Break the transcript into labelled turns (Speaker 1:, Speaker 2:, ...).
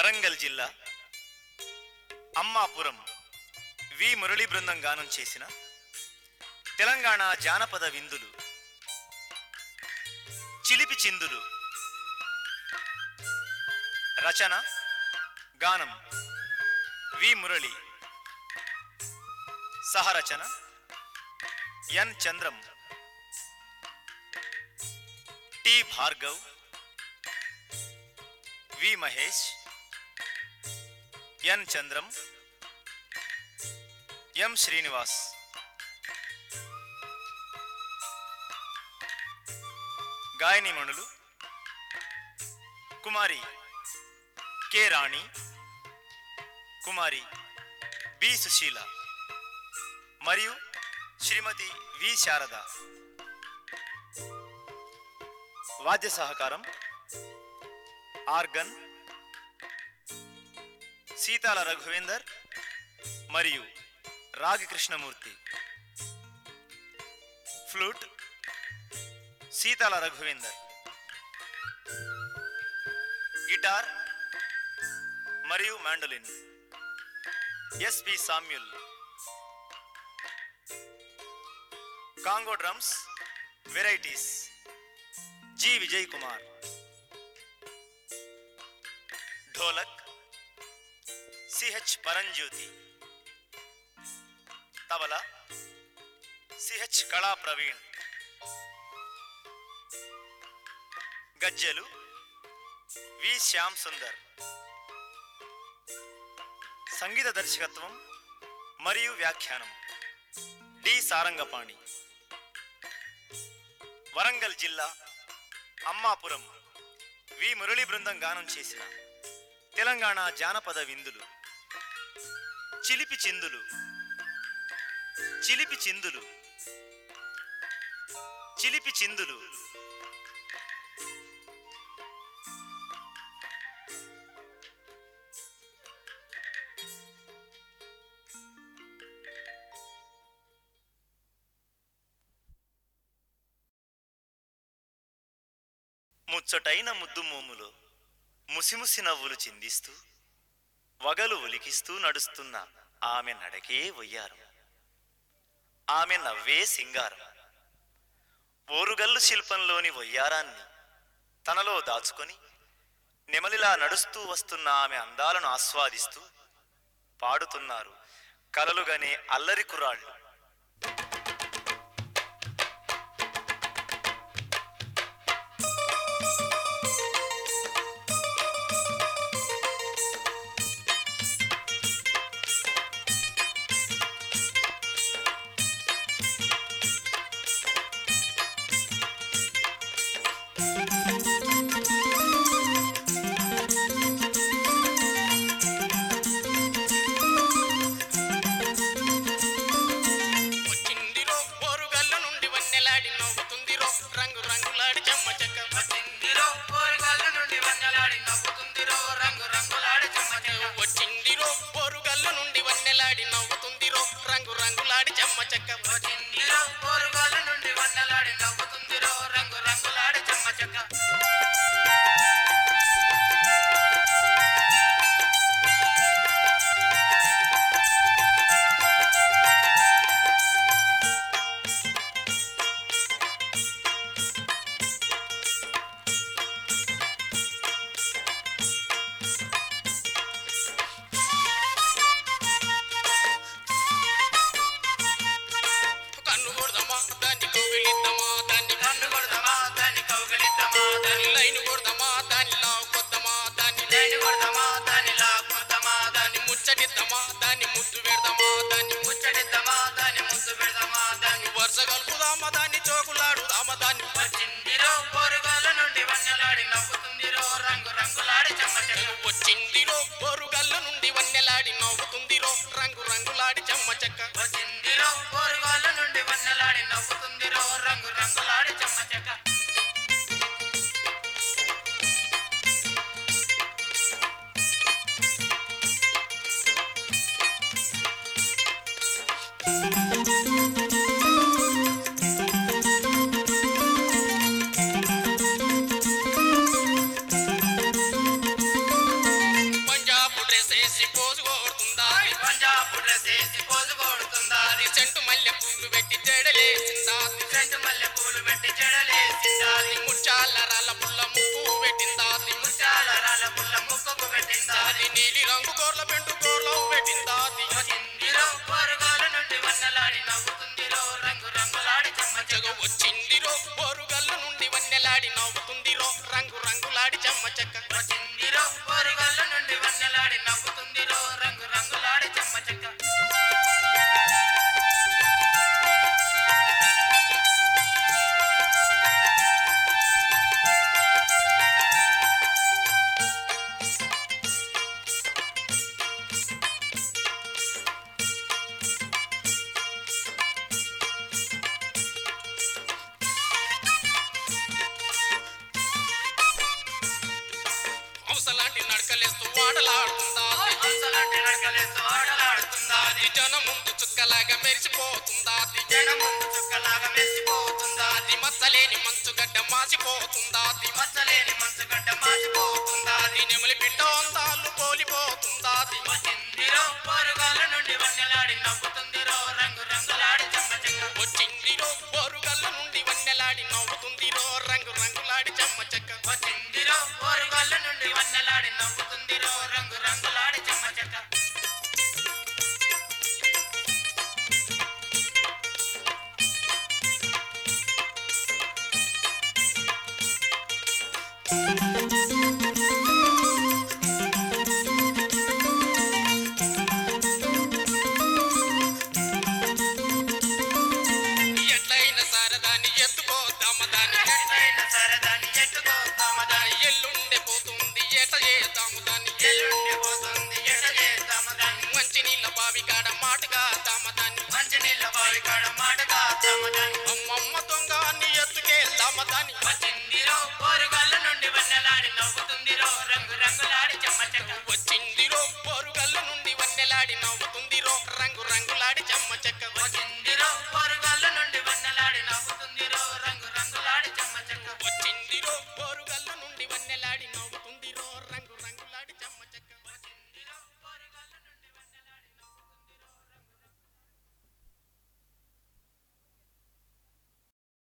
Speaker 1: వరంగల్ జిల్లా అమ్మాపురం వి మురళీ బృందం గానం చేసిన తెలంగాణ జానపద విందులు చిలిపి చిందులు రచన గానం వి మురళి సహరచన N Chandram T Bhargav V Mahesh N Chandram M Srinivas గాయనిమణులు కుమారి కె రాణి కుమారి బి సుశీల మరియు శ్రీమతి వి శారద వాద్య సహకారం ఆర్గన్ సీతాల రఘువేందర్ మరియు రాగి కృష్ణమూర్తి ఫ్లూట్ సీతాల రఘువేందర్ గిటార్ మరియు mandolin SP Samuel conga drums varieties G Vijay Kumar dholak CH Paramjyothi tabla CH Kala Praveen గజ్జెలు వి శ్యామ్ సుందర్ సంగీత దర్శకత్వం మరియు వ్యాఖ్యానం డి సారంగపాణి వరంగల్ జిల్లా అమ్మాపురం వి మురళీ బృందం గానం చేసిన తెలంగాణ జానపద విందులు చిలిపి చిందులు చిలిపి చిందులు చిలిపి చిందులు ముచ్చటైన ముద్దు మోములో ముసిముసి నవ్వులు చిందిస్తూ వగలు ఒలికిస్తూ నడుస్తున్న ఆమె నడకే వయ్యారం ఆమె నవ్వే సింగారం ఓరుగల్లు శిల్పంలోని వయ్యారాన్ని తనలో దాచుకొని నెమలిలా నడుస్తూ వస్తున్న ఆమె అందాలను ఆస్వాదిస్తూ పాడుతున్నారు కలలుగనే అల్లరి కురాళ్ళు
Speaker 2: వచ్చిందిరో పోరుగల్ల నుండి వన్నెలాడి నవ్వుతుందిరో రంగు రంగులాడి చెమ్మ చెక్క
Speaker 3: వచ్చిందిరో పోరుగాళ్ళ నుండి వన్నెలాడి నవ్వుతుందిరో రంగు రంగులాడి చెమ్మ చెక్క
Speaker 2: వచ్చిందిరో పోరుగల్ల నుండి వన్నెలాడి నవ్వుతుందిరో రంగు రంగులాడి చెమ్మ చెక్క
Speaker 3: వచ్చిందిరో పోరుగాళ్ళ నుండి వన్నెలాడి నవ్వుతుందిరో రంగు రంగులాడి చెమ్మ చెక్క
Speaker 2: కన్ను కొడదామా దాన్ని కౌగిలిద్దామా దాన్ని
Speaker 3: కన్ను కొడదామా దాన్ని కౌగలిద్దామా దాన్ని
Speaker 2: లైన్ కొడదామా దాన్ని లాక్కొద్దామా దాన్ని
Speaker 3: లేని కొడదామా దాన్ని లాక్కొద్దామా దాన్ని
Speaker 2: దాన్ని ముచ్చటిద్దామా దాన్ని ముద్దు పెడదామా దాన్ని
Speaker 3: ముచ్చటిద్దామా దాన్ని ముద్దు పెడదామా దాన్ని
Speaker 2: వరుస కలుపుదామా దాన్ని చోకులాడుదామా దాన్ని
Speaker 3: వచ్చిందిరో పోరుగాళ్ళ నుండి వన్నెలాడి నవ్వుతుందిరో రంగు రంగులాడి చెమ్మ చెక్క
Speaker 2: వచ్చిందిరో పోరుగల్ల నుండి వన్నెలాడి నవ్వుతుందిరో రంగు రంగులాడి చెమ్మ చెక్క
Speaker 3: వచ్చిందిరో పోరుగాళ్ళ నుండి వన్నెలాడి నవ్వుతుందిరో రంగు రంగులాడి చెమ్మ చెక్క
Speaker 2: పండు డ్రెస్ వేసి పోజు కొడుతుందా
Speaker 3: పంజాబ్ డ్రెస్ వేసి పోజు కొడుతుందా
Speaker 2: అది సెంటు మల్లె పూలు పెట్టి జడలేసిందా
Speaker 3: రెండు మల్లె పూలు పెట్టి జడలేసిందా
Speaker 2: ముచ్చాల రాళ్ళ పుల్ల ముక్కు పెట్టిందా
Speaker 3: ముత్యాల రాళ్ళ పుల్ల ముక్కకు పెట్టిందా
Speaker 2: అది నీలి రంగు గోర్ల పెంటు గోర్లో పెట్టిందా
Speaker 3: వచ్చిందిరో పొరుగాల నుండి వన్నలాడి నవ్వుతుందిరో రంగు రంగులాడి చెమ్మ
Speaker 2: జగ వచ్చిందిరో పోరుగల్ల నుండి వన్నెలాడి నవ్వుతుందిరో రంగు రంగులాడి చెమ్మ చెక్క
Speaker 3: వచ్చిందిరో పొరుగాల నుండి వన్నలాడి నవ్వుతుందిరో రంగు రంగులాడి చెమ్మ చెక్క
Speaker 2: హంసలాంటి నడకలేస్తూ వాడలాడుతుందా
Speaker 3: హంసలాంటి నడకలేస్తూ ఆటలాడుతుందా
Speaker 2: అది జన ముందు చుక్కలాగా మెరిసిపోతుందా
Speaker 3: జన ముందు చుక్కలాగా మెచ్చిపోతుందా
Speaker 2: అది మచ్చలేని మంచుగడ్డ మాసిపోతుందా
Speaker 3: మచ్చలేని మనసు గడ్డ మాసిపోతుందా
Speaker 2: అది నెమలి బిడ్డ అందాలు పోలిపోతుందా
Speaker 3: వచ్చిందిరో పొరుగాల నుండి వన్నెలాడి నవ్వుతుందిరో రంగు రంగులాడి చెమ్మ చెక్క
Speaker 2: వచ్చిందిరో పోరుగల్ల నుండి వన్నెలాడి నవ్వుతుందిరో రంగు రంగులాడి చెమ్మ చెక్క
Speaker 3: వచ్చిందిరో పొరుగాల నుండి వన్నెలాడి నవ్వుతుందిరో రంగు రంగులాడి చెమ్మ చెక్క
Speaker 2: ఎట్లయిన సారదాన్ని ఎత్తుకోద్దామ దాన్ని
Speaker 3: ఎట్లయిన సరదాన్ని ఎట్టుకోతామదాని
Speaker 2: ఎల్లుండే పోతుంది ఎట చేద్దాము దాన్ని
Speaker 3: ఎల్లుండి పోతుంది ఎట చేద్దామదాని
Speaker 2: మంచి నీళ్ళ బావి కాడ మాటగా దామదాన్ని
Speaker 3: మంచి నీళ్ళ బావి కాడ మాటగా తామదాని
Speaker 2: అమ్మమ్మ దొంగ నీ ఎత్తుకెళ్దామ దాన్ని
Speaker 3: వచ్చిందిరో పొరుగాల నుండి వన్నెలాడి నవ్వుతుందిరో రంగు రంగులాడి చెమ్మ చెక్క
Speaker 2: వచ్చిందిరో పోరుగల్ల నుండి వన్నెలాడి నవ్వుతుందిరో రంగు రంగులాడి చెమ్మ చెక్క
Speaker 3: వచ్చిందిరో